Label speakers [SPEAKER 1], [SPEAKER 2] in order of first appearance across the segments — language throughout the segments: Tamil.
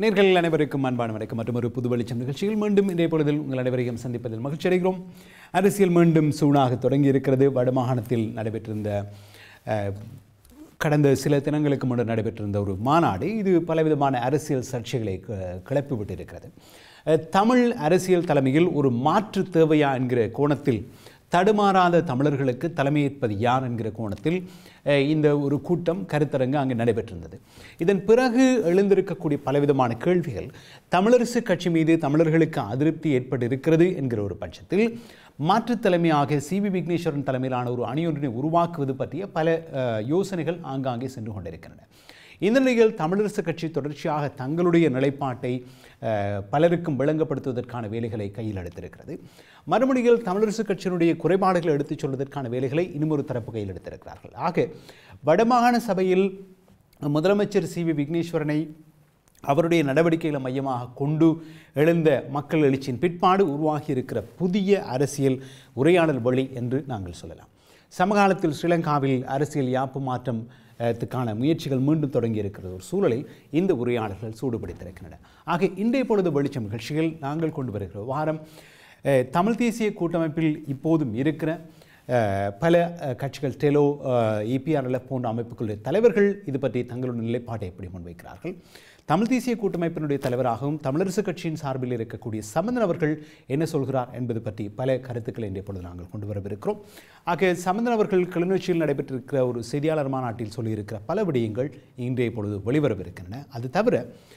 [SPEAKER 1] நேர்கள் அனைவருக்கும் அன்பான வணக்கம் மற்றும் ஒரு புது வெளிச்சம் நிகழ்ச்சியில் மீண்டும் இன்றைய பொழுதில் உங்கள் அனைவரையும் சந்திப்பதில் மகிழ்ச்சி அடைகிறோம் அரசியல் மீண்டும் சூனாக தொடங்கி இருக்கிறது வடமாகாணத்தில் நடைபெற்றிருந்த அஹ், கடந்த சில தினங்களுக்கு முன்னர் நடைபெற்றிருந்த ஒரு மாநாடு இது பலவிதமான அரசியல் சர்ச்சைகளை க- கிளப்பி விட்டிருக்கிறது அஹ், தமிழ் அரசியல் தலைமையில் ஒரு மாற்று தேவையா என்கிற கோணத்தில் தடுமாறாத தமிழர்களுக்கு தலைமையேற்பது யார் என்கிற கோணத்தில் அஹ், இந்த ஒரு கூட்டம் கருத்தரங்கு அங்கு நடைபெற்றிருந்தது இதன் பிறகு எழுந்திருக்கக்கூடிய பலவிதமான கேள்விகள் தமிழரசு கட்சி மீது தமிழர்களுக்கு அதிருப்தி ஏற்பட்டு இருக்கிறது என்கிற ஒரு பட்சத்தில் மாற்றுத் தலைமையாக சி வி விக்னேஸ்வரன் தலைமையிலான ஒரு அணியொன்றினை உருவாக்குவது பற்றிய பல அஹ், யோசனைகள் ஆங்காங்கே சென்று கொண்டிருக்கின்றன இந்த நிலையில் தமிழரசு கட்சி தொடர்ச்சியாக தங்களுடைய நிலைப்பாட்டை அஹ், பலருக்கும் விளங்கப்படுத்துவதற்கான வேலைகளை கையில் எடுத்திருக்கிறது மறுமொழியில் தமிழரசு கட்சியினுடைய குறைபாடுகளை எடுத்துச் சொல்வதற்கான வேலைகளை இன்னும் ஒரு தரப்பு கையில் எடுத்திருக்கிறார்கள் ஆக வடமாகாண சபையில் முதலமைச்சர் சி வி விக்னேஸ்வரனை அவருடைய நடவடிக்கைகளை மையமாக கொண்டு எழுந்த மக்கள் எழுச்சியின் பிற்பாடு உருவாகி இருக்கிற புதிய அரசியல் உரையாடல் வழி என்று நாங்கள் சொல்லலாம் சமகாலத்தில் ஸ்ரீலங்காவில் அரசியல் யாப்பு மாற்றம் அஹ், த்துக்கான முயற்சிகள் மீண்டும் தொடங்கி இருக்கிற ஒரு சூழலில் இந்த உரையாடல்கள் சூடுபிடித்திருக்கின்றன ஆக இன்றைய பொழுது வெளிச்சம் நிகழ்ச்சியில் நாங்கள் கொண்டு வருகிற வாரம் அஹ், தமிழ் தேசிய கூட்டமைப்பில் இப்போதும் இருக்கிற அஹ், பல அஹ், கட்சிகள் டெலோ இபிஆர்எல்எஃப் போன்ற அமைப்புகளுடைய தலைவர்கள் இது பற்றி தங்களுடைய நிலைப்பாட்டை எப்படி முன்வைக்கிறார்கள் தமிழ் தேசிய கூட்டமைப்பினுடைய தலைவராகவும் தமிழரசு கட்சியின் சார்பில் இருக்கக்கூடிய சம்பந்தன் அவர்கள் என்ன சொல்கிறார் என்பது பற்றி பல கருத்துக்களை இன்றைய பொழுது நாங்கள் கொண்டு வரவிருக்கிறோம் ஆக சம்பந்தன் அவர்கள் கிளிநொச்சியில் நடைபெற்றிருக்கிற ஒரு செய்தியாளர் மாநாட்டில் சொல்லியிருக்கிற பல விடயங்கள் இன்றைய பொழுது வெளிவரவிருக்கின்றன அது தவிர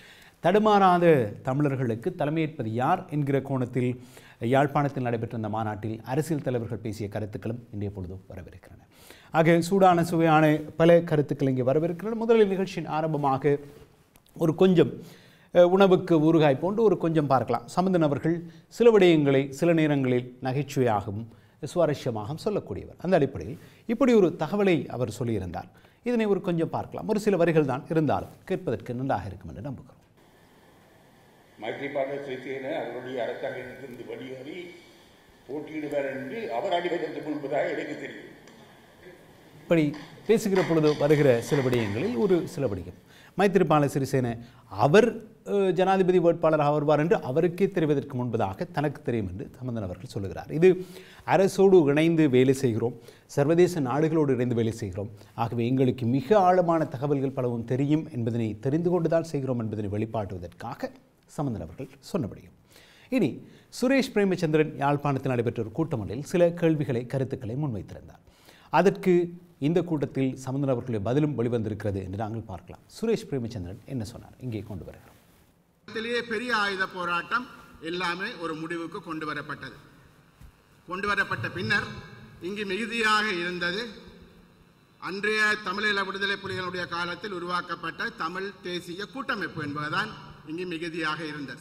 [SPEAKER 1] தடுமாறாத தமிழர்களுக்கு தலைமையேற்பது யார் என்கிற கோணத்தில் யாழ்ப்பாணத்தில் நடைபெற்ற இந்த மாநாட்டில் அரசியல் தலைவர்கள் பேசிய கருத்துக்களும் இன்றைய பொழுது வரவிருக்கின்றன ஆக சூடான சுவையான பல கருத்துக்கள் இங்கே வரவிருக்கின்றன முதலில் நிகழ்ச்சியின் ஆரம்பமாக ஒரு கொஞ்சம் அஹ், உணவுக்கு ஊறுகாய் போன்று ஒரு கொஞ்சம் பார்க்கலாம் சம்பந்தன் அவர்கள் சில விடயங்களை சில நேரங்களில் நகைச்சுவையாகவும் சுவாரஸ்யமாகவும் சொல்லக்கூடியவர் அந்த அடிப்படையில் இப்படி ஒரு தகவலை அவர் சொல்லியிருந்தார் இதனை ஒரு கொஞ்சம் பார்க்கலாம் ஒரு சில வரிகள் தான் இருந்தாலும் கேட்பதற்கு நன்றாக இருக்கும் என்று நம்புகிறோம்
[SPEAKER 2] மைத்ரிபால சிறிசேன அவருடைய அரசாங்கத்திலிருந்து வெளியேறி போட்டியிடுவார் என்று அவர் அடிபதற்கு முன்பதாக எனக்கு தெரியும்
[SPEAKER 1] இப்படி பேசுகிற பொழுது வருகிற சில விடயங்களில் ஒரு சில விடயம் மைத்திரிபால சிறிசேன அவர் அஹ், ஜனாதிபதி வேட்பாளராக வருவார் என்று அவருக்கே தெரிவதற்கு முன்பதாக தனக்கு தெரியும் என்று சம்பந்தன் அவர்கள் சொல்லுகிறார் இது அரசோடு இணைந்து வேலை செய்கிறோம் சர்வதேச நாடுகளோடு இணைந்து வேலை செய்கிறோம் ஆகவே எங்களுக்கு மிக ஆழமான தகவல்கள் பலவும் தெரியும் என்பதனை தெரிந்து கொண்டுதான் செய்கிறோம் என்பதனை வெளிப்பாட்டுவதற்காக சம்பந்தன் அவர்கள் சொன்னபடியும் இனி சுரேஷ் பிரேமச்சந்திரன் யாழ்ப்பாணத்தில் நடைபெற்ற ஒரு கூட்டம் ஒன்றில் சில கேள்விகளை கருத்துக்களை முன்வைத்திருந்தார் அதற்கு இந்த கூட்டத்தில் சம்பந்தன் அவர்களுடைய பதிலும் வெளிவந்திருக்கிறது என்று நாங்கள் பார்க்கலாம் சுரேஷ் பிரேமச்சந்திரன் என்ன சொன்னார் இங்கே கொண்டு வருகிறோம்
[SPEAKER 3] உலகத்திலேயே பெரிய ஆயுத போராட்டம் எல்லாமே ஒரு முடிவுக்கு கொண்டு வரப்பட்டது கொண்டு வரப்பட்ட பின்னர் இங்கு மிகுதியாக இருந்தது அன்றைய தமிழீழ விடுதலை புலிகளுடைய காலத்தில் உருவாக்கப்பட்ட தமிழ் தேசிய கூட்டமைப்பு என்பதுதான் இங்கு மிகுதியாக இருந்தது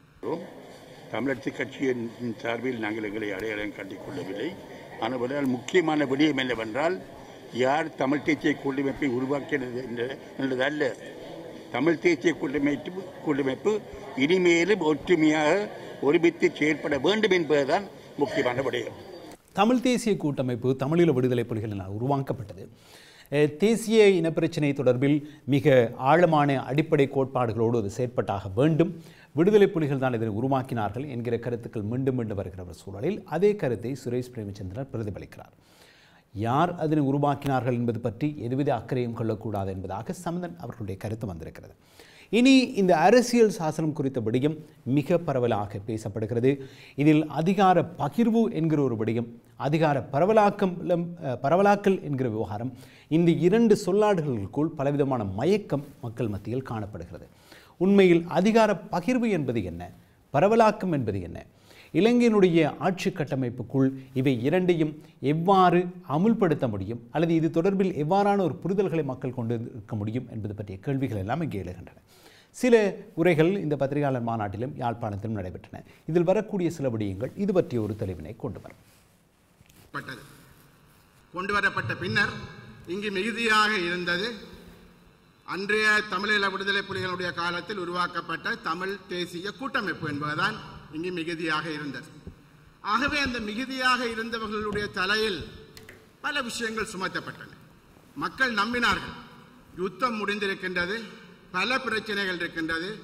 [SPEAKER 2] தமிழரசு கட்சியின் சார்பில் நாங்கள் எங்களை அடையாளம் காட்டிக் கொள்ளவில்லை ஆனால் முக்கியமான விடயம் என்னவென்றால் யார் தமிழ் தேசிய கூட்டமைப்பை உருவாக்கியது என்ற- என்றதல்ல தமிழ் தேசிய கூட்டமைப்பு கூட்டமைப்பு இனிமேலும் ஒற்றுமையாக ஒருமித்து செயற்பட வேண்டும் என்பதுதான் முக்கியமான விடயம்
[SPEAKER 1] தமிழ் தேசிய கூட்டமைப்பு தமிழீழ விடுதலை புலிகளினால் உருவாக்கப்பட்டது அஹ், தேசிய இனப்பிரச்சினை தொடர்பில் மிக ஆழமான அடிப்படை கோட்பாடுகளோடு அது செயற்பட்டாக வேண்டும் விடுதலை புலிகள் தான் இதனை உருவாக்கினார்கள் என்கிற கருத்துக்கள் மீண்டும் மீண்டும் வருகிற ஒரு சூழலில் அதே கருத்தை சுரேஷ் பிரேமச்சந்திரன் பிரதிபலிக்கிறார் யார் அதனை உருவாக்கினார்கள் என்பது பற்றி எதுவித அக்கறையும் கொள்ளக்கூடாது என்பதாக சம்பந்தன் அவர்களுடைய கருத்து வந்திருக்கிறது இனி இந்த அரசியல் சாசனம் குறித்த விடயம் மிக பரவலாக பேசப்படுகிறது இதில் அதிகார பகிர்வு என்கிற ஒரு விடயம் அதிகார பரவலாக்கம் அஹ், பரவலாக்கல் என்கிற விவகாரம் இந்த இரண்டு சொல்லாடுகளுக்குள் பலவிதமான மயக்கம் மக்கள் மத்தியில் காணப்படுகிறது உண்மையில் அதிகார பகிர்வு என்பது என்ன பரவலாக்கம் என்பது என்ன இலங்கையினுடைய ஆட்சி கட்டமைப்புக்குள் இவை இரண்டையும் எவ்வாறு அமுல்படுத்த முடியும் அல்லது இது தொடர்பில் எவ்வாறான ஒரு புரிதல்களை மக்கள் கொண்டு இருக்க முடியும் என்பது பற்றிய கேள்விகள் எல்லாம் இங்கே எழுகின்றன சில உரைகள் இந்த பத்திரிகையாளர் மாநாட்டிலும் யாழ்ப்பாணத்திலும் நடைபெற்றன இதில் வரக்கூடிய சில விடயங்கள் இது பற்றிய ஒரு தெளிவினை கொண்டு வரும்
[SPEAKER 3] பட்டது கொண்டு வரப்பட்ட பின்னர் இங்கு மிகுதியாக இருந்தது அன்றைய தமிழீழ விடுதலை புலிகளுடைய காலத்தில் உருவாக்கப்பட்ட தமிழ் தேசிய கூட்டமைப்பு என்பதுதான் இங்கு மிகுதியாக இருந்தது ஆகவே அந்த மிகுதியாக இருந்தவர்களுடைய தலையில் பல விஷயங்கள் சுமத்தப்பட்டன மக்கள் நம்பினார்கள் யுத்தம் முடிந்திருக்கின்றது பல பிரச்சனைகள் இருக்கின்றது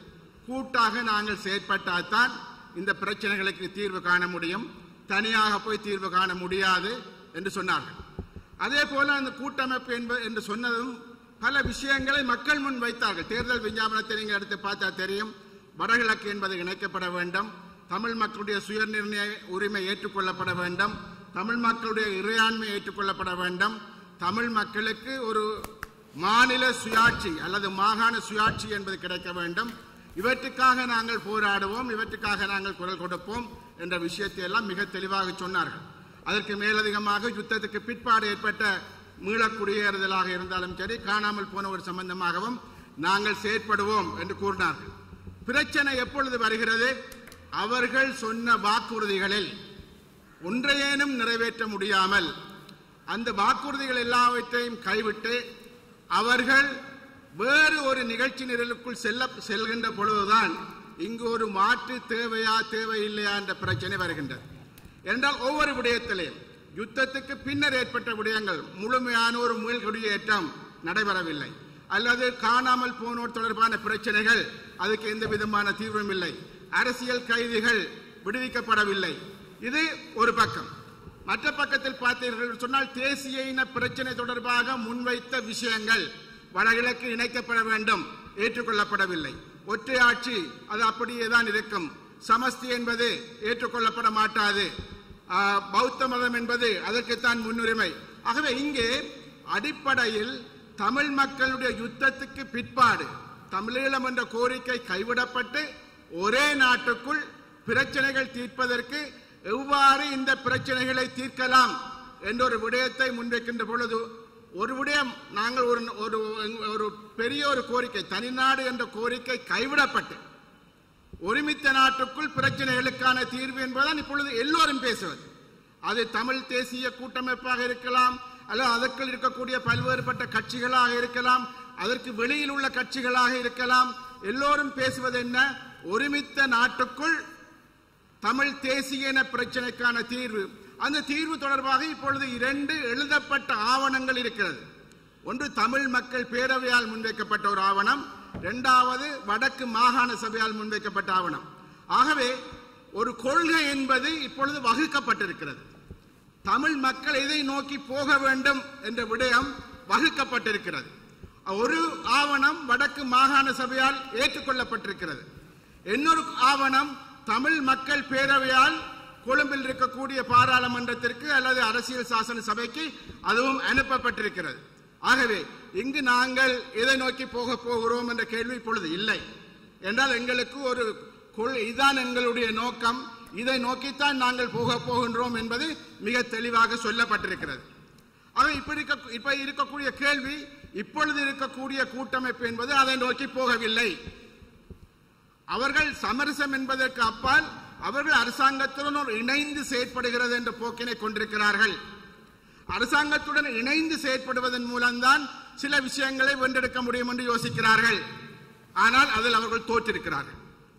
[SPEAKER 3] கூட்டாக நாங்கள் செயற்பட்டால்தான் இந்த பிரச்சனைகளுக்கு தீர்வு காண முடியும் தனியாக போய் தீர்வு காண முடியாது என்று சொன்னார்கள் அதே போல அந்த கூட்டமைப்பு என்ப என்று சொன்னதும் பல விஷயங்களை மக்கள் முன் வைத்தார்கள் தேர்தல் விஞ்ஞாபனத்தை நீங்கள் எடுத்து பார்த்தா தெரியும் வடகிழக்கு என்பது இணைக்கப்பட வேண்டும் தமிழ் மக்களுடைய சுயநிர்ணய உரிமை ஏற்றுக்கொள்ளப்பட வேண்டும் தமிழ் மக்களுடைய இறையாண்மை ஏற்றுக்கொள்ளப்பட வேண்டும் தமிழ் மக்களுக்கு ஒரு மாநில சுயாட்சி அல்லது மாகாண சுயாட்சி என்பது கிடைக்க வேண்டும் இவற்றுக்காக நாங்கள் போராடுவோம் இவற்றுக்காக நாங்கள் குரல் கொடுப்போம் என்ற விஷயத்தை எல்லாம் மிக தெளிவாக சொன்னார்கள் அதற்கு மேலதிகமாக யுத்தத்துக்கு பிற்பாடு ஏற்பட்ட மீளக்குடியேறுதலாக இருந்தாலும் சரி காணாமல் போனவர் சம்பந்தமாகவும் நாங்கள் செயற்படுவோம் என்று கூறினார்கள் பிரச்சனை எப்பொழுது வருகிறது அவர்கள் சொன்ன வாக்குறுதிகளில் ஒன்றையேனும் நிறைவேற்ற முடியாமல் அந்த வாக்குறுதிகள் எல்லாவற்றையும் கைவிட்டு அவர்கள் வேறு ஒரு நிகழ்ச்சி நிரலுக்குள் செல்ல செல்கின்ற பொழுதுதான் இங்கு ஒரு மாற்று தேவையா தேவையில்லையா என்ற பிரச்சனை வருகின்றது என்றால் ஒவ்வொரு விடயத்திலையும் யுத்தத்துக்கு பின்னர் ஏற்பட்ட விடயங்கள் முழுமையான ஒரு மீள்குடியேற்றம் நடைபெறவில்லை அல்லது காணாமல் போனோர் தொடர்பான பிரச்சனைகள் அதுக்கு எந்த விதமான தீர்வும் இல்லை அரசியல் கைதிகள் விடுவிக்கப்படவில்லை இது ஒரு பக்கம் மற்ற பக்கத்தில் பார்த்தீர்கள் என்று சொன்னால் தேசிய இன பிரச்சனை தொடர்பாக முன்வைத்த விஷயங்கள் வடகிழக்கு இணைக்கப்பட வேண்டும் ஏற்றுக்கொள்ளப்படவில்லை ஒற்றை ஆட்சி அது அப்படியே தான் இருக்கும் சமஸ்தி என்பது ஏற்றுக்கொள்ளப்பட மாட்டாது ஆ, பௌத்த மதம் என்பது அதற்குத்தான் முன்னுரிமை ஆகவே இங்கே அடிப்படையில் தமிழ் மக்களுடைய யுத்தத்துக்கு பிற்பாடு தமிழீழம் என்ற கோரிக்கை கைவிடப்பட்டு ஒரே நாட்டுக்குள் பிரச்சனைகள் தீர்ப்பதற்கு எவ்வாறு இந்த பிரச்சனைகளை தீர்க்கலாம் என்ற ஒரு விடயத்தை முன்வைக்கின்ற பொழுது ஒரு விடயம் நாங்கள் ஒரு ஒரு ஒரு பெரிய ஒரு கோரிக்கை தனிநாடு என்ற கோரிக்கை கைவிடப்பட்டு ஒருமித்த நாட்டுக்குள் பிரச்சனைகளுக்கான தீர்வு என்பதுதான் இப்பொழுது எல்லோரும் பேசுவது அது தமிழ் தேசிய கூட்டமைப்பாக இருக்கலாம் அல்லது அதற்குள் இருக்கக்கூடிய பல்வேறுபட்ட கட்சிகளாக இருக்கலாம் அதற்கு வெளியில் உள்ள கட்சிகளாக இருக்கலாம் எல்லோரும் பேசுவது என்ன ஒருமித்த நாட்டுக்குள் தமிழ் தேசிய இன பிரச்சனைக்கான தீர்வு அந்த தீர்வு தொடர்பாக இப்பொழுது இரண்டு எழுதப்பட்ட ஆவணங்கள் இருக்கிறது ஒன்று தமிழ் மக்கள் பேரவையால் முன்வைக்கப்பட்ட ஒரு ஆவணம் இரண்டாவது வடக்கு மாகாண சபையால் முன்வைக்கப்பட்ட ஆவணம் ஆகவே ஒரு கொள்கை என்பது இப்பொழுது வகுக்கப்பட்டிருக்கிறது தமிழ் மக்கள் எதை நோக்கி போக வேண்டும் என்ற விடயம் வகுக்கப்பட்டிருக்கிறது ஒரு ஆவணம் வடக்கு மாகாண சபையால் ஏற்றுக்கொள்ளப்பட்டிருக்கிறது இன்னொரு ஆவணம் தமிழ் மக்கள் பேரவையால் கொழும்பில் இருக்கக்கூடிய பாராளுமன்றத்திற்கு அல்லது அரசியல் சாசன சபைக்கு அதுவும் அனுப்பப்பட்டிருக்கிறது ஆகவே இங்கு நாங்கள் எதை நோக்கி போக போகிறோம் என்ற கேள்வி இப்பொழுது இல்லை என்றால் எங்களுக்கு ஒரு கொள் இதுதான் எங்களுடைய நோக்கம் இதை நோக்கித்தான் நாங்கள் போக போகின்றோம் என்பது மிக தெளிவாக சொல்லப்பட்டிருக்கிறது ஆக இப்ப இருக்க இப்ப இருக்கக்கூடிய கேள்வி இப்பொழுது இருக்கக்கூடிய கூட்டமைப்பு என்பது அதை நோக்கி போகவில்லை அவர்கள் சமரசம் என்பதற்கு அப்பால் அவர்கள் அரசாங்கத்துடன் ஒரு இணைந்து செயற்படுகிறது என்ற போக்கினை கொண்டிருக்கிறார்கள் அரசாங்கத்துடன் இணைந்து செயற்படுவதன் மூலம்தான் சில விஷயங்களை வென்றெடுக்க முடியும் என்று யோசிக்கிறார்கள் ஆனால் அதில் அவர்கள் தோற்றிருக்கிறார்கள்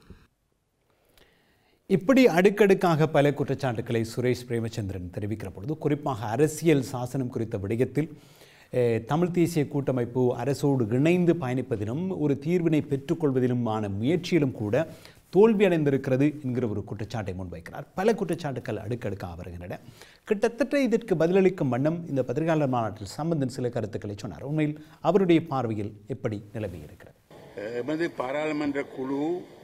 [SPEAKER 1] இப்படி அடுக்கடுக்காக பல குற்றச்சாட்டுக்களை சுரேஷ் பிரேமச்சந்திரன் தெரிவிக்கிற பொழுது குறிப்பாக அரசியல் சாசனம் குறித்த விடயத்தில் அஹ், தமிழ் தேசிய கூட்டமைப்பு அரசோடு இணைந்து பயணிப்பதிலும் ஒரு தீர்வினை பெற்றுக்கொள்வதிலுமான முயற்சியிலும் கூட தோல்வியடைந்திருக்கிறது என்கிற ஒரு குற்றச்சாட்டை முன்வைக்கிறார் பல குற்றச்சாட்டுக்கள் அடுக்கடுக்காக வருகின்றன கிட்டத்தட்ட இதற்கு பதிலளிக்கும் வண்ணம் இந்த பத்திரிகையாளர் மாநாட்டில் சம்பந்தன் சில கருத்துக்களை சொன்னார் உண்மையில் அவருடைய பார்வையில் எப்படி நிலவி இருக்கிறது
[SPEAKER 2] எமது பாராளுமன்ற குழு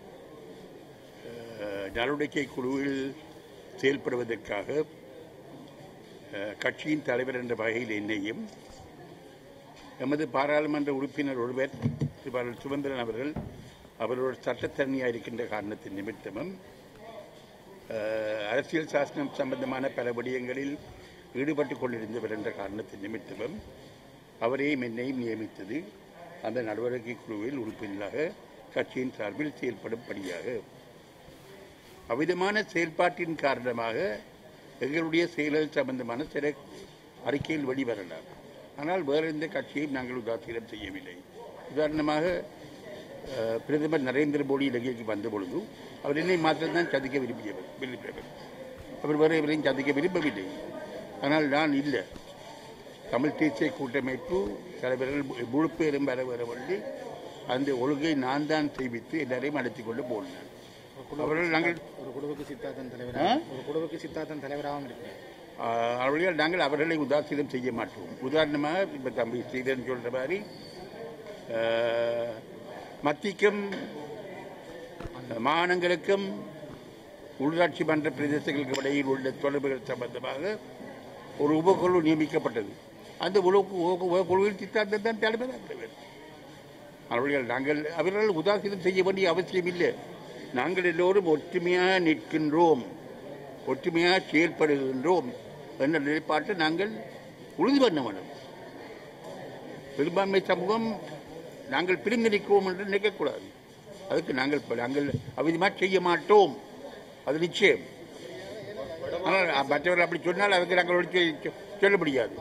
[SPEAKER 2] அஹ், நடவடிக்கை குழுவில் செயல்படுவதற்காக அஹ், கட்சியின் தலைவர் என்ற வகையில் என்னையும் எமது பாராளுமன்ற உறுப்பினர் ஒருவர் திருவாளர் சுமந்திரன் அவர்கள் அவரோட சட்டத்தரணியாக இருக்கின்ற காரணத்தின் நிமித்தமும் அஹ், அரசியல் சாசனம் சம்பந்தமான பல விடயங்களில் ஈடுபட்டுக் கொண்டிருந்தவர் என்ற காரணத்தின் நிமித்தமும் அவரையும் என்னையும் நியமித்தது அந்த நடவடிக்கை குழுவில் உறுப்பினராக கட்சியின் சார்பில் செயல்படும்படியாக அவ்விதமான செயல்பாட்டின் காரணமாக எங்களுடைய செயல்கள் சம்பந்தமான சில அறிக்கையில் வெளிவரலாம் ஆனால் வேறு எந்த கட்சியையும் நாங்கள் உதாசீனம் செய்யவில்லை உதாரணமாக அஹ், பிரதமர் நரேந்திர மோடி இலங்கைக்கு வந்த பொழுது அவர் என்னை மாத்திரம்தான் சந்திக்க விரும்பியவர் விரும்பியவர் அவர் வேறு எவரையும் சந்திக்க விரும்பவில்லை ஆனால் நான் இல்லை தமிழ் தேசிய கூட்டமைப்பு தலைவர்கள் மு- முழு பேரும் வர வர வந்து அந்த ஒழுங்கை நான் தான் தெரிவித்து எல்லாரையும் அழைத்துக் கொண்டு போனேன் அவர்கள் நாங்கள்
[SPEAKER 4] ஒரு குழுவுக்கு சித்தார்த்தன்
[SPEAKER 2] ஆ?
[SPEAKER 4] தலைவராக ஒரு குழுவுக்கு சித்தார்த்தன் தலைவராகவும் இருக்கிறார்
[SPEAKER 2] ஆஹ், அவர்கள் நாங்கள் அவர்களை உதாசீனம் செய்ய மாட்டோம் உதாரணமாக இப்போ தம்பி ஸ்ரீதரன் சொல்ற மாதிரி ஆஹ், மத்திக்கும் மாநிலங்களுக்கும் உள்ளாட்சி மன்ற பிரதேசங்களுக்கு இடையில் உள்ள தொடர்புகள் சம்பந்தமாக ஒரு உபக்குழு நியமிக்கப்பட்டது அந்த உலக உபக்குழுவில் சித்தாந்தம் தான் தலைமை அவர்கள் நாங்கள் அவர்கள் உதாசீனம் செய்ய வேண்டிய அவசியம் இல்லை நாங்கள் எல்லோரும் ஒற்றுமையாக நிற்கின்றோம் ஒற்றுமையாக செயல்படுகின்றோம் என்ற நிலைப்பாட்டை நாங்கள் உறுதி பண்ண வேண்டும் பெரும்பான்மை சமூகம் நாங்கள் பிரிந்து நிற்கிறோம் என்று நினைக்கக்கூடாது அதுக்கு நாங்கள் நாங்கள் அவிதமாக செய்ய மாட்டோம் அது நிச்சயம் ஆனால் மற்றவர்கள் அப்படி சொன்னால் அதுக்கு நாங்கள் ஒழிச்சு சொ- சொல்ல முடியாது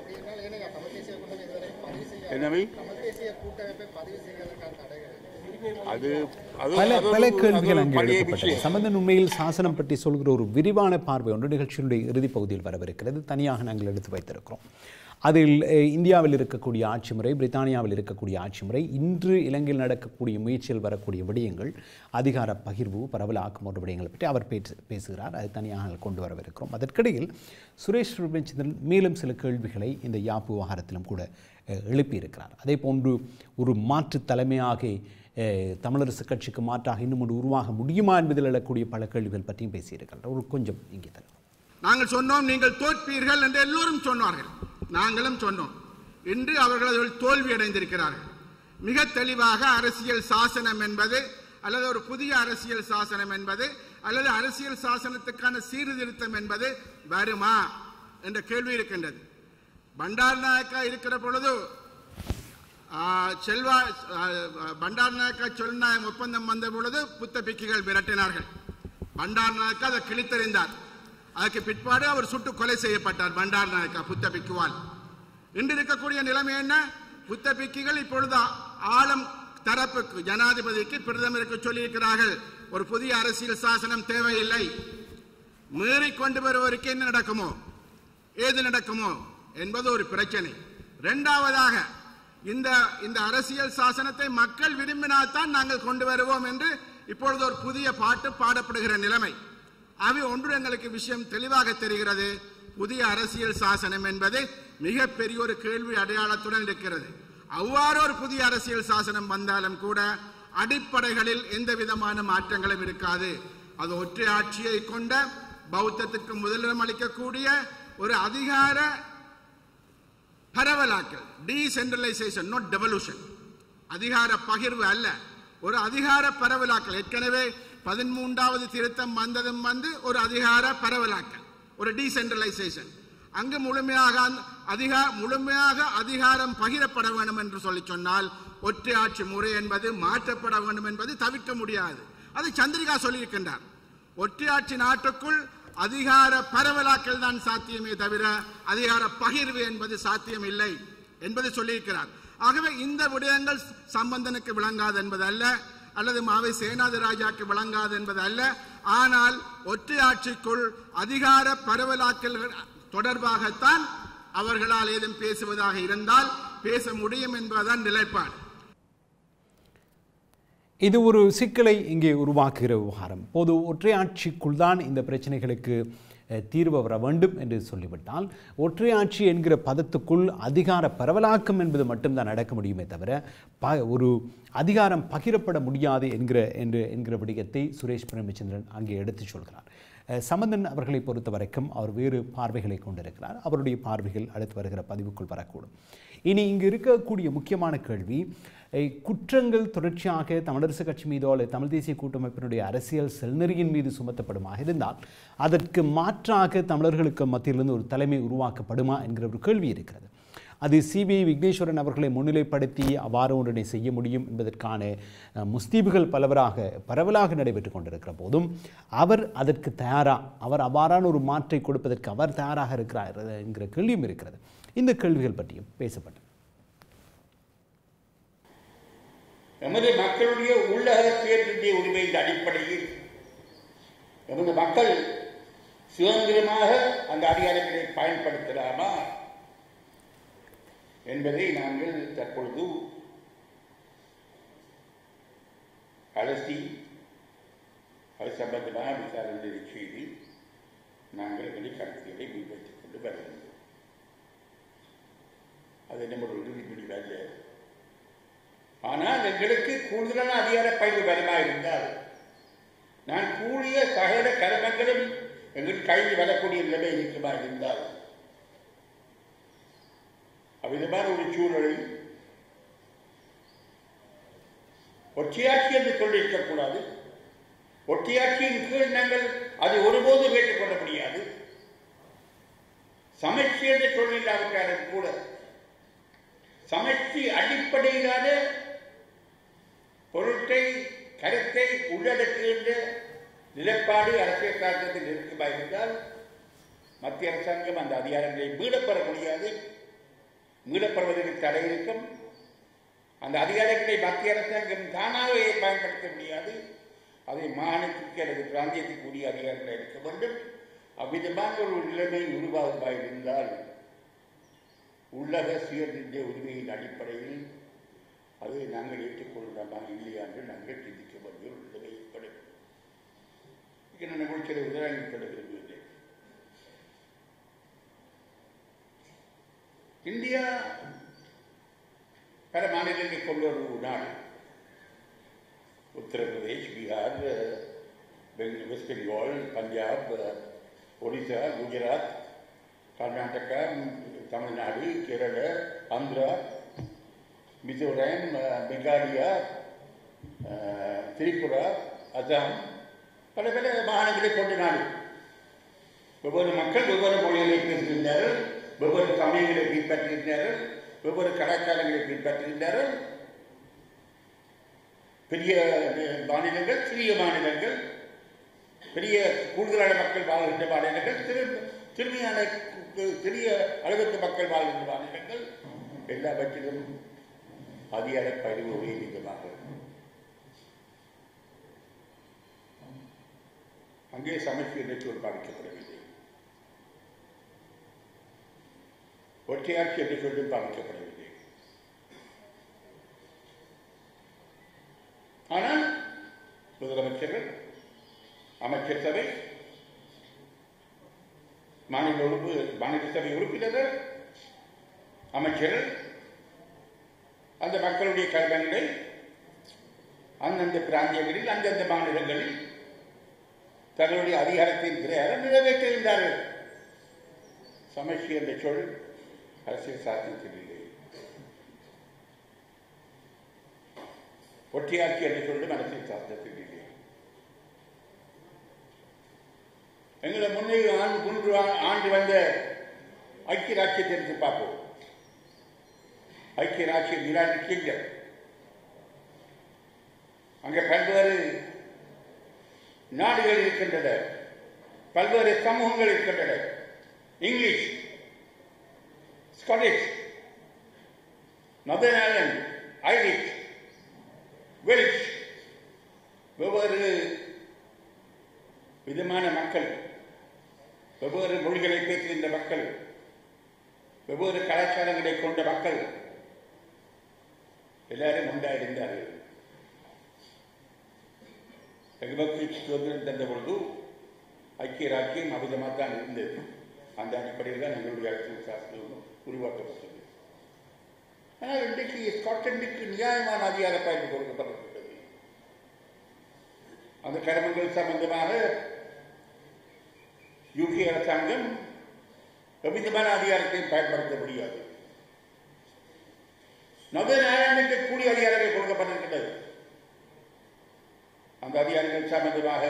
[SPEAKER 2] என்னவை அது அது
[SPEAKER 1] பல
[SPEAKER 2] அது
[SPEAKER 1] பல
[SPEAKER 2] ஒரு-
[SPEAKER 1] கேள்விகள்
[SPEAKER 2] அது ஒரு
[SPEAKER 1] அங்கே
[SPEAKER 2] பழைய
[SPEAKER 1] எழுப்பப்பட்டது
[SPEAKER 2] விஷயம்
[SPEAKER 1] சம்பந்தன் உண்மையில் சாசனம் பற்றி சொல்கிற ஒரு விரிவான பார்வை ஒன்று நிகழ்ச்சியினுடைய இறுதிப் பகுதியில் வரவிருக்கிறது தனியாக நாங்கள் எடுத்து வைத்திருக்கிறோம் அதில் அஹ், இந்தியாவில் இருக்கக்கூடிய ஆட்சி முறை பிரித்தானியாவில் இருக்கக்கூடிய ஆட்சி முறை இன்று இலங்கையில் நடக்கக்கூடிய முயற்சியில் வரக்கூடிய விடயங்கள் அதிகார பகிர்வு பரவலாக்கம் போன்ற விடயங்களை பற்றி அவர் பேசு பேசுகிறார் அது தனியாக நாங்கள் கொண்டு வரவிருக்கிறோம் அதற்கிடையில் சுரேஷ் பிரபஞ்சந்திரன் மேலும் சில கேள்விகளை இந்த யாப்பு விவகாரத்திலும் கூட அஹ், எழுப்பியிருக்கிறார் அதே போன்று ஒரு மாற்று தலைமையாக அஹ், தமிழரசு கட்சிக்கு மாற்றாக இன்னும் ஒன்று உருவாக முடியுமா என்பதில் எழக்கூடிய பல கேள்விகள் பற்றியும் பேசியிருக்கிறார் ஒரு கொஞ்சம் இங்கே தரும்
[SPEAKER 3] நாங்கள் சொன்னோம் நீங்கள் தோற்பீர்கள் என்று எல்லோரும் சொன்னார்கள் நாங்களும் சொன்னோம் இன்று அவர்கள் அதில் தோல்வி அடைந்திருக்கிறார்கள் மிக தெளிவாக அரசியல் சாசனம் என்பது அல்லது ஒரு புதிய அரசியல் சாசனம் என்பது அல்லது அரசியல் சாசனத்துக்கான சீர்திருத்தம் என்பது வருமா என்ற கேள்வி இருக்கின்றது பண்டார் நாயக்கா இருக்கிற பொழுது ஆ, செல்வா ஆ, பண்டார் நாயக்கா சொல்நாயம் ஒப்பந்தம் வந்த பொழுது புத்த பிக்குகள் மிரட்டினார்கள் பண்டார் நாயக்கா அதை கிழித்தறிந்தார் அதற்கு பிற்பாடு அவர் சுட்டு கொலை செய்யப்பட்டார் பண்டார் நாயக்கா புத்த பிக்குவால் இன்று இருக்கக்கூடிய நிலைமை என்ன புத்த பிக்குகள் இப்பொழுது ஆளும் தரப்புக்கு ஜனாதிபதிக்கு பிரதமருக்கு சொல்லியிருக்கிறார்கள் ஒரு புதிய அரசியல் சாசனம் தேவையில்லை மீறி கொண்டு வருவதற்கு என்ன நடக்குமோ ஏது நடக்குமோ என்பது ஒரு பிரச்சனை இரண்டாவதாக இந்த இந்த அரசியல் சாசனத்தை மக்கள் விரும்பினால்தான் நாங்கள் கொண்டு வருவோம் என்று இப்பொழுது ஒரு புதிய பாட்டு பாடப்படுகிற நிலைமை ஆகவே ஒன்று எங்களுக்கு விஷயம் தெளிவாக தெரிகிறது புதிய அரசியல் சாசனம் என்பது மிகப்பெரிய ஒரு கேள்வி அடையாளத்துடன் இருக்கிறது அவ்வாறு ஒரு புதிய அரசியல் சாசனம் வந்தாலும் கூட அடிப்படைகளில் எந்த விதமான மாற்றங்களும் இருக்காது அது ஒற்றை ஆட்சியை கொண்ட பௌத்தத்திற்கு முதலிடம் அளிக்கக்கூடிய ஒரு அதிகார பரவலாக்கல் டீசென்ட்ரலைசேஷன் not டெவல்யூஷன் அதிகார பகிர்வு அல்ல ஒரு அதிகார பரவலாக்கல் ஏற்கனவே பதிமூன்றாவது திருத்தம் வந்ததும் வந்து ஒரு அதிகார பரவலாக்கல் ஒரு டீசென்ட்ரலைசேஷன் அங்கு முழுமையாக அந்த அதிகா முழுமையாக அதிகாரம் பகிரப்பட வேண்டும் என்று சொல்லி சொன்னால் ஒற்றை ஆட்சி முறை என்பது மாற்றப்பட வேண்டும் என்பது தவிர்க்க முடியாது அது சந்திரிகா சொல்லியிருக்கின்றார் ஒற்றையாட்சி நாட்டுக்குள் அதிகார பரவலாக்கல் தான் சாத்தியமே தவிர அதிகார பகிர்வு என்பது சாத்தியம் இல்லை என்பதை சொல்லியிருக்கிறார் ஆகவே இந்த விடயங்கள் சம்பந்தனுக்கு விளங்காது என்பது அல்ல அல்லது மாவை சேனாதி ராஜாக்கு விளங்காது என்பது அல்ல ஆனால் ஒற்றையாட்சிக்குள் அதிகார பரவலாக்கல் தொடர்பாகத்தான் அவர்களால் ஏதும் பேசுவதாக இருந்தால் பேச முடியும் என்பதுதான் நிலைப்பாடு
[SPEAKER 1] இது ஒரு சிக்கலை இங்கே உருவாக்குகிற விவகாரம் பொது ஒற்றையாட்சிக்குள் தான் இந்த பிரச்சனைகளுக்கு அஹ், தீர்வு வர வேண்டும் என்று சொல்லிவிட்டால் ஒற்றையாட்சி என்கிற பதத்துக்குள் அதிகார பரவலாக்கம் என்பது மட்டும்தான் நடக்க முடியுமே தவிர ப ஒரு அதிகாரம் பகிரப்பட முடியாது என்கிற என்று என்கிற விடயத்தை சுரேஷ் பிரேமச்சந்திரன் அங்கே எடுத்துச் சொல்கிறார் அஹ், சம்பந்தன் அவர்களை பொறுத்த வரைக்கும் அவர் வேறு பார்வைகளை கொண்டிருக்கிறார் அவருடைய பார்வைகள் அடுத்து வருகிற பதிவுக்குள் வரக்கூடும் இனி இங்கு இருக்கக்கூடிய முக்கியமான கேள்வி அஹ், குற்றங்கள் தொடர்ச்சியாக தமிழரசு கட்சி மீதோ அல்லது தமிழ் தேசிய கூட்டமைப்பினுடைய அரசியல் செல்நெறியின் மீது சுமத்தப்படுமாக இருந்தால் அதற்கு மாற்றாக தமிழர்களுக்கு மத்தியிலிருந்து ஒரு தலைமை உருவாக்கப்படுமா என்கிற ஒரு கேள்வி இருக்கிறது அது சிபிஐ விக்னேஸ்வரன் அவர்களை முன்னிலைப்படுத்தி அவ்வாறு ஒன்றினை செய்ய முடியும் என்பதற்கான அஹ், முஸ்தீபுகள் பலவராக பரவலாக நடைபெற்று கொண்டிருக்கிற போதும் அவர் அதற்கு தயாரா அவர் அவ்வாறான ஒரு மாற்றை கொடுப்பதற்கு அவர் தயாராக இருக்கிறார் என்கிற கேள்வியும் இருக்கிறது இந்த கேள்விகள் பற்றியும் பேசப்பட்டது
[SPEAKER 2] எமது மக்களுடைய உள்ளக சுயநிர்ணய உரிமையின் அடிப்படையில் எமது மக்கள் சுதந்திரமாக அந்த அதிகாரங்களை பயன்படுத்தலாமா என்பதை நாங்கள் தற்பொழுது அலசி அது சம்பந்தமாக விசாரணை செய்து நாங்கள் எங்களை கருத்துக்களை முன்வைத்துக் கொண்டு வருகின்றோம் அது நம்மளோட இறுதி முடிவல்ல ஆனால் எங்களுக்கு கூடுதலான அதிகார பயிர் வருமா இருந்தால் நான் கூடிய சகல கர்மங்களும் எங்கள் கையில் வரக்கூடிய நிலைமை இருக்குமா இருந்தால் அவ்விதமான ஒரு சூழலை ஒற்றையாட்சி என்று சொல்லியிருக்கக்கூடாது ஒற்றையாட்சியின் கீழ் நாங்கள் அது ஒருபோதும் ஏற்றுக்கொள்ள முடியாது சமர்ச்சி என்று சொல்லில்லாவிட்டாலும் கூட சமர்ச்சி அடிப்படையிலான பொருட்டை கருத்தை உள்ளடக்குகின்ற நிலைப்பாடு அரசியல் சாசனத்தில் இருக்குமா இருந்தால் மத்திய அரசாங்கம் அந்த அதிகாரங்களை மீளப்பெற முடியாது மீளப்படுவதற்கு தடை இருக்கும் அந்த அதிகாரங்களை மத்திய அரசாங்கம் தானாகவே பயன்படுத்த முடியாது அதை மாநிலத்துக்கு அல்லது பிராந்தியத்துக்கு உரிய அதிகாரங்களை எடுக்க வேண்டும் அவ்விதமான ஒரு நிலைமை உருவாகுமா இருந்தால் உள்ளக சுயநிர்ணய உரிமையின் அடிப்படையில் அதை நாங்கள் ஏற்றுக்கொள்ளலாமா இல்லையா என்று நாங்கள் சிந்திக்க வேண்டிய ஒரு நிலைமை ஏற்படும் இங்கே நான் முடிச்சதை உதாரணம் சொல்ல விரும்புகிறேன் இந்தியா பல மாநிலங்களை கொண்ட ஒரு நாடு உத்தரப்பிரதேஷ் பீகார் பெங்- வெஸ்ட் பெங்கால் பஞ்சாப் ஒடிசா குஜராத் கர்நாடகா தமிழ்நாடு கேரள ஆந்திரா மிசோரம் அஹ், மெகாலயா அஹ், திரிபுரா அசாம் பல பல மாநிலங்களை கொண்ட நாடு வெவ்வேறு மக்கள் வெவ்வேறு மொழிகளை பேசுகின்றார்கள் வெவ்வேறு சமயங்களை பின்பற்றுகின்றார்கள் வெவ்வேறு கலாச்சாரங்களை பின்பற்றுகின்றார்கள் பெரிய அஹ், மாநிலங்கள் சிறிய மாநிலங்கள் பெரிய கூடுதலான மக்கள் வாழ்கின்ற மாநிலங்கள் சிறு சிறுமியான கு- சிறிய அளவுக்கு மக்கள் வாழ்கின்ற மாநிலங்கள் எல்லாவற்றிலும் அதிகார பயிர்வு ஒரே விதமாக அங்கே சமைச்சு என்ற சொல் பாதிக்கப்படவில்லை ஒற்றையாட்சி என்ற சொல்லும் பாதிக்கப்படவில்லை ஆனால் முதலமைச்சர்கள் அமைச்சர் சபை மாநில உறுப்பு மாநில சபை உறுப்பினர்கள் அமைச்சர்கள் அந்த மக்களுடைய கல்வங்களை அந்தந்த பிராந்தியங்களில் அந்தந்த மாநிலங்களில் தங்களுடைய அதிகாரத்தின் பிரகாரம் நிறைவேற்றுகின்றார்கள் சமஷ்டி என்ற சொல் அரசியல் சாத்தியத்தில் இல்லை ஒற்றையாட்சி என்ற சொல்லும் அரசியல் சாஸ்திரத்தில் இல்லை எங்களை முன்னே ஆண்டு மூன்று ஆ- ஆண்டு வந்த ஐக்கிய ராஜ்யத்தை எடுத்து பார்ப்போம் ஐக்கிய ராஜ்யம் யுனைடெட் கிங்டம் அங்கே பல்வேறு நாடுகள் இருக்கின்றன பல்வேறு சமூகங்கள் இருக்கின்றன English Scottish Northern Ireland Irish Welsh வெவ்வேறு விதமான மக்கள் வெவ்வேறு மொழிகளை பேசுகின்ற மக்கள் வெவ்வேறு கலாச்சாரங்களை கொண்ட மக்கள் எல்லாரும் உண்டாயிருந்தார்கள் எங்களுக்கு சுதந்திரம் தந்த பொழுது ஐக்கிய ராஜ்யம் அமிதமாக தான் இருந்தது அந்த அடிப்படையில் தான் எங்களுடைய அரசியல் சாஸ்திரம் உருவாக்கப்பட்டது ஆனால் இன்றைக்கு ஸ்காட்லாந்துக்கு நியாயமான அதிகார பயன்பு கொடுக்கப்பட்டிருக்கிறது அந்த கடமைகள் சம்பந்தமாக யூகே அரசாங்கம் எவ்விதமான அதிகாரத்தையும் பயன்படுத்த முடியாது நவீன நாராயணுக்கு கூடிய அதிகாரங்கள் கொடுக்கப்பட்டிருக்கிறது அந்த அதிகாரிகள் சம்பந்தமாக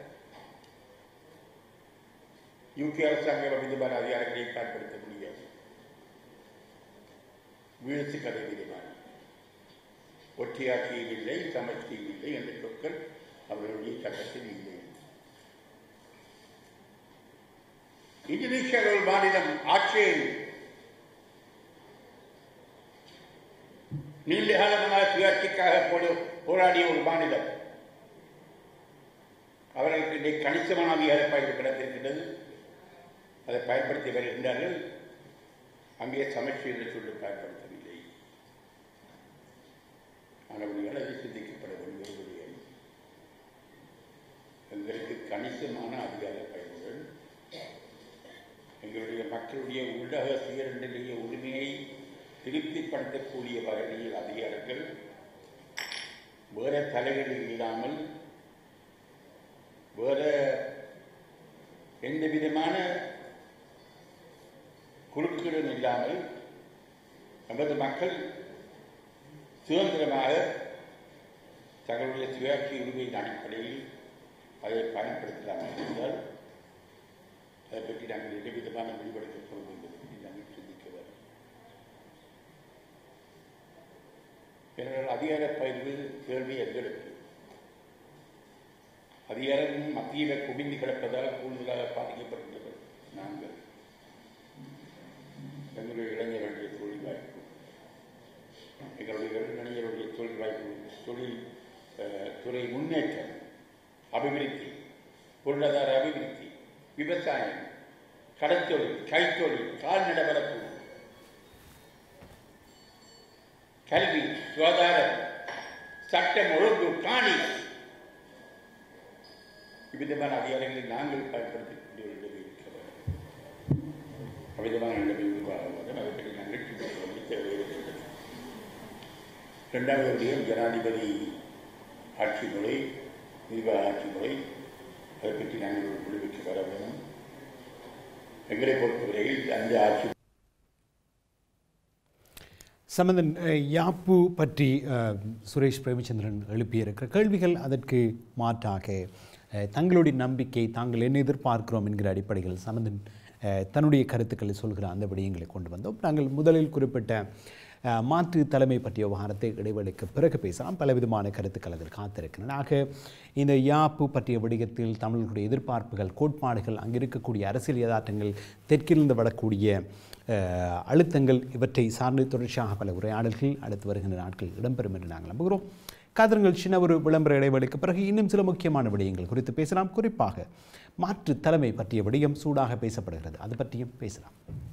[SPEAKER 2] யூகே அரசாங்கம் எவ்விதமான அதிகாரங்களை பயன்படுத்த முடியாது வீழ்ச்சி கதை விதமான ஒற்றையாட்சியும் இல்லை சமஷ்டியும் இல்லை என்ற சொற்கள் அவர்களுடைய சட்டத்தில் இல்லை இந்தோனேஷியா ஒரு மாநிலம் ஆட்சியை நீண்ட காலமாக சுயாட்சிக்காக போடு- போராடிய ஒரு மாநிலம் அவர்களுக்கு இன்றைக்கு கணிசமான அதிகார பயிர் கிடைத்திருக்கின்றது அதை பயன்படுத்தி வருகின்றார்கள் அங்கே சமர்ச்சி என்று சொல்லி பயன்படுத்தவில்லை ஆனால் அதை சிந்திக்கப்பட வேண்டிய ஒரு விடயம் எங்களுக்கு கணிசமான அதிகார பயிர்கள் எங்களுடைய மக்களுடைய உள்ளக சுயநிலைய உரிமையை திருப்திப்படுத்தக்கூடிய வகையில் அதிகாரங்கள் வேற தலையீடு இல்லாமல் வேற எந்த விதமான குறுக்கீடும் இல்லாமல் நமது மக்கள் சுதந்திரமாக தங்களுடைய சுயாட்சி உரிமையின் அடிப்படையில் அதை பயன்படுத்தலாம் என்றால் அதை பற்றி நாங்கள் எந்த விதமான முடிவெடுக்கப் போகிறோம் என்பதை பற்றி நாங்கள் சிந்திக்க வேண்டும் ஏனென்றால் அதிகார பயிர்வு கேள்வி எங்களுக்கு அதிகாரம் மத்தியில் குவிந்து கிடப்பதால் கூடுதலாக பாதிக்கப்படுகிறது நாங்கள் எங்களுடைய இளைஞர்களுடைய தொழில் வாய்ப்பு எங்களுடைய இளைஞர்களுடைய தொழில் வாய்ப்பு தொழில் அஹ், துறை முன்னேற்றம் அபிவிருத்தி பொருளாதார அபிவிருத்தி விவசாயம் கடற்தொழில் கைத்தொழில் கால்நடை வளர்ப்பு கல்வி சுகாதாரம் சட்டம் ஒழுங்கு காணி இவ்விதமான அதிகாரங்களை நாங்கள் பயன்படுத்திக் கொண்டு வேண்டியது இருக்கிறது அவ்விதமான நிலைமை உருவாகும்போது அதை பற்றி நாங்கள் சிந்திக்க வேண்டிய தேவை இருக்கிறது இரண்டாவது விடயம் ஜனாதிபதி ஆட்சி முறை நிர்வாக ஆட்சி முறை அதை பற்றி நாங்கள் ஒரு முடிவுக்கு வர வேண்டும் எங்களை பொறுத்தவரையில் அந்த ஆட்சி
[SPEAKER 1] சம்பந்தன் அஹ், யாப்பு பற்றி அஹ், சுரேஷ் பிரேமச்சந்திரன் எழுப்பியிருக்கிற கேள்விகள் அதற்கு மாற்றாக அஹ், தங்களுடைய நம்பிக்கை தாங்கள் என்ன எதிர்பார்க்கிறோம் என்கிற அடிப்படையில் சம்பந்தன் அஹ், தன்னுடைய கருத்துக்களை சொல்கிற அந்த விடயங்களை கொண்டு வந்தோம் நாங்கள் முதலில் குறிப்பிட்ட அஹ், மாற்று தலைமை பற்றிய விவகாரத்தை இடைவெளிக்கு பிறகு பேசலாம் பலவிதமான கருத்துக்கள் அதில் காத்திருக்கின்றன ஆக இந்த யாப்பு பற்றிய விடயத்தில் தமிழர்களுடைய எதிர்பார்ப்புகள் கோட்பாடுகள் அங்கே இருக்கக்கூடிய அரசியல் யதார்த்தங்கள் தெற்கிலிருந்து வரக்கூடிய அஹ், அழுத்தங்கள் இவற்றை சார்ந்து தொடர்ச்சியாக பல உரையாடல்கள் அடுத்து வருகின்ற நாட்கள் இடம்பெறும் என்று நாங்கள் நம்புகிறோம் காதரங்கள் சின்ன ஒரு விளம்பர இடைவெளிக்கு பிறகு இன்னும் சில முக்கியமான விடயங்கள் குறித்து பேசலாம் குறிப்பாக மாற்று தலைமை பற்றிய விடயம் சூடாக பேசப்படுகிறது அது பற்றியும் பேசலாம்